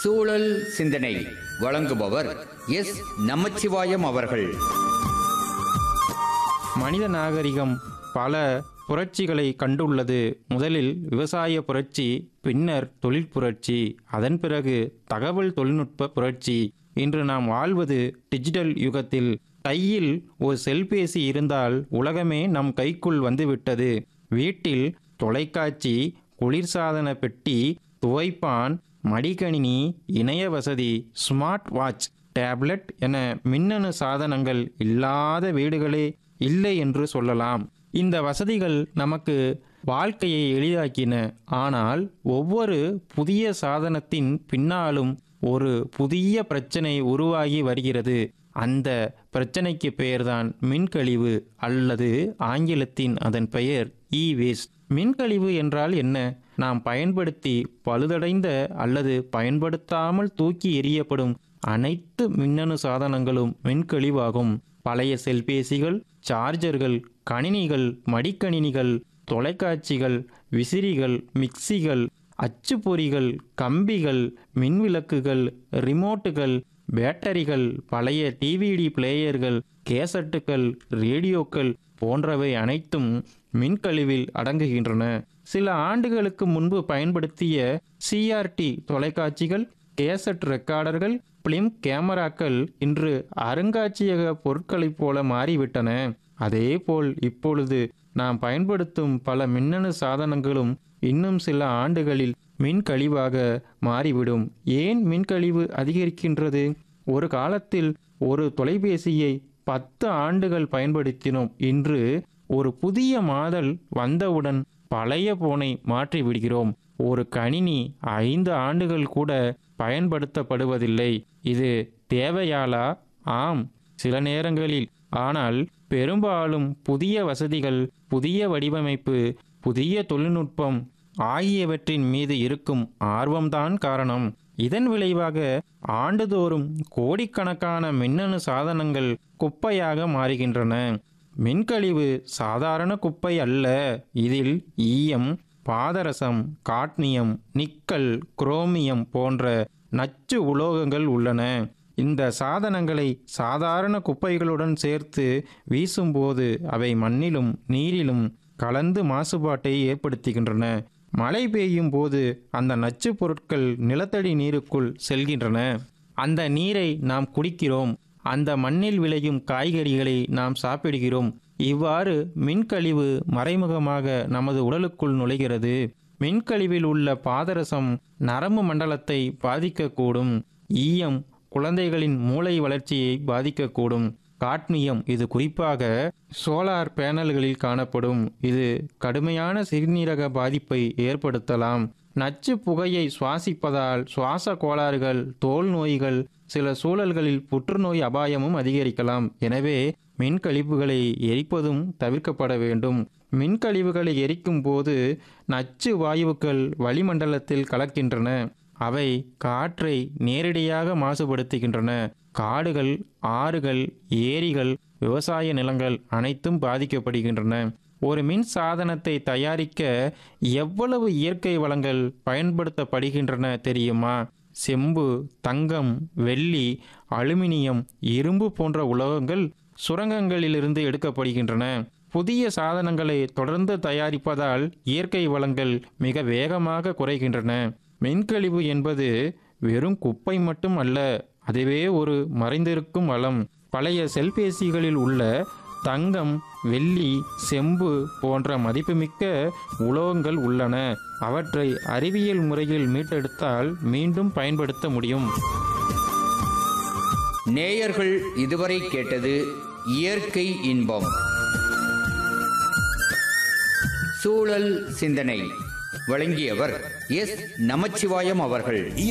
சூழல் சிந்தனை வழங்குபவர் எஸ் நமச்சிவாயம் அவர்கள் மனித நாகரிகம் பல புரட்சிகளை கண்டுள்ளது முதலில் விவசாய புரட்சி பின்னர் தொழில் புரட்சி அதன் பிறகு தகவல் தொழில்நுட்ப புரட்சி இன்று நாம் வாழ்வது டிஜிட்டல் யுகத்தில் கையில் ஒரு செல்பேசி இருந்தால் உலகமே நம் கைக்குள் வந்துவிட்டது வீட்டில் தொலைக்காட்சி குளிர்சாதன பெட்டி துவைப்பான் மடிக்கணினி இணைய வசதி ஸ்மார்ட் வாட்ச் டேப்லெட் என மின்னணு சாதனங்கள் இல்லாத வீடுகளே இல்லை என்று சொல்லலாம் இந்த வசதிகள் நமக்கு வாழ்க்கையை எளிதாக்கின ஆனால் ஒவ்வொரு புதிய சாதனத்தின் பின்னாலும் ஒரு புதிய பிரச்சனை உருவாகி வருகிறது அந்த பிரச்சனைக்கு பெயர்தான் மின்கழிவு அல்லது ஆங்கிலத்தின் அதன் பெயர் இ வேஸ்ட் மின்கழிவு என்றால் என்ன நாம் பயன்படுத்தி பழுதடைந்த அல்லது பயன்படுத்தாமல் தூக்கி எறியப்படும் அனைத்து மின்னணு சாதனங்களும் மின்கழிவாகும் பழைய செல்பேசிகள் சார்ஜர்கள் கணினிகள் மடிக்கணினிகள் தொலைக்காட்சிகள் விசிறிகள் மிக்சிகள் அச்சுப்பொறிகள் கம்பிகள் மின்விளக்குகள் ரிமோட்டுகள் பேட்டரிகள் பழைய டிவிடி பிளேயர்கள் கேசட்டுகள் ரேடியோக்கள் போன்றவை அனைத்தும் மின்கழிவில் அடங்குகின்றன சில ஆண்டுகளுக்கு முன்பு பயன்படுத்திய சிஆர்டி தொலைக்காட்சிகள் கேசட் ரெக்கார்டர்கள் பிலிம் கேமராக்கள் இன்று அருங்காட்சியக பொருட்களைப் போல மாறிவிட்டன அதேபோல் இப்பொழுது நாம் பயன்படுத்தும் பல மின்னணு சாதனங்களும் இன்னும் சில ஆண்டுகளில் மின்கழிவாக மாறிவிடும் ஏன் மின்கழிவு அதிகரிக்கின்றது ஒரு காலத்தில் ஒரு தொலைபேசியை பத்து ஆண்டுகள் பயன்படுத்தினோம் இன்று ஒரு புதிய மாடல் வந்தவுடன் பழைய போனை மாற்றி விடுகிறோம் ஒரு கணினி ஐந்து ஆண்டுகள் கூட பயன்படுத்தப்படுவதில்லை இது தேவையாலா ஆம் சில நேரங்களில் ஆனால் பெரும்பாலும் புதிய வசதிகள் புதிய வடிவமைப்பு புதிய தொழில்நுட்பம் ஆகியவற்றின் மீது இருக்கும் ஆர்வம்தான் காரணம் இதன் விளைவாக ஆண்டுதோறும் கோடிக்கணக்கான மின்னணு சாதனங்கள் குப்பையாக மாறுகின்றன மின்கழிவு சாதாரண குப்பை அல்ல இதில் ஈயம் பாதரசம் காட்மியம் நிக்கல் குரோமியம் போன்ற நச்சு உலோகங்கள் உள்ளன இந்த சாதனங்களை சாதாரண குப்பைகளுடன் சேர்த்து வீசும்போது அவை மண்ணிலும் நீரிலும் கலந்து மாசுபாட்டை ஏற்படுத்துகின்றன மழை பெய்யும் போது அந்த நச்சு பொருட்கள் நிலத்தடி நீருக்குள் செல்கின்றன அந்த நீரை நாம் குடிக்கிறோம் அந்த மண்ணில் விளையும் காய்கறிகளை நாம் சாப்பிடுகிறோம் இவ்வாறு மின்கழிவு மறைமுகமாக நமது உடலுக்குள் நுழைகிறது மின்கழிவில் உள்ள பாதரசம் நரம்பு மண்டலத்தை பாதிக்கக்கூடும் ஈயம் குழந்தைகளின் மூளை வளர்ச்சியை பாதிக்கக்கூடும் காட்மியம் இது குறிப்பாக சோலார் பேனல்களில் காணப்படும் இது கடுமையான சிறுநீரக பாதிப்பை ஏற்படுத்தலாம் நச்சு புகையை சுவாசிப்பதால் சுவாச கோளாறுகள் தோல் நோய்கள் சில சூழல்களில் புற்றுநோய் அபாயமும் அதிகரிக்கலாம் எனவே மின்கழிவுகளை எரிப்பதும் தவிர்க்கப்பட வேண்டும் மின்கழிவுகளை எரிக்கும் போது நச்சு வாயுக்கள் வளிமண்டலத்தில் கலக்கின்றன அவை காற்றை நேரடியாக மாசுபடுத்துகின்றன காடுகள் ஆறுகள் ஏரிகள் விவசாய நிலங்கள் அனைத்தும் பாதிக்கப்படுகின்றன ஒரு மின் சாதனத்தை தயாரிக்க எவ்வளவு இயற்கை வளங்கள் பயன்படுத்தப்படுகின்றன தெரியுமா செம்பு தங்கம் வெள்ளி அலுமினியம் இரும்பு போன்ற உலோகங்கள் சுரங்கங்களிலிருந்து எடுக்கப்படுகின்றன புதிய சாதனங்களை தொடர்ந்து தயாரிப்பதால் இயற்கை வளங்கள் மிக வேகமாக குறைகின்றன மின்கழிவு என்பது வெறும் குப்பை மட்டும் அல்ல அதுவே ஒரு மறைந்திருக்கும் வளம் பழைய செல்பேசிகளில் உள்ள தங்கம் வெள்ளி செம்பு போன்ற மதிப்புமிக்க உலோகங்கள் உள்ளன அவற்றை அறிவியல் முறையில் மீட்டெடுத்தால் மீண்டும் பயன்படுத்த முடியும் நேயர்கள் இதுவரை கேட்டது இயற்கை இன்பம் சூழல் சிந்தனை வழங்கியவர் எஸ் நமச்சிவாயம் அவர்கள்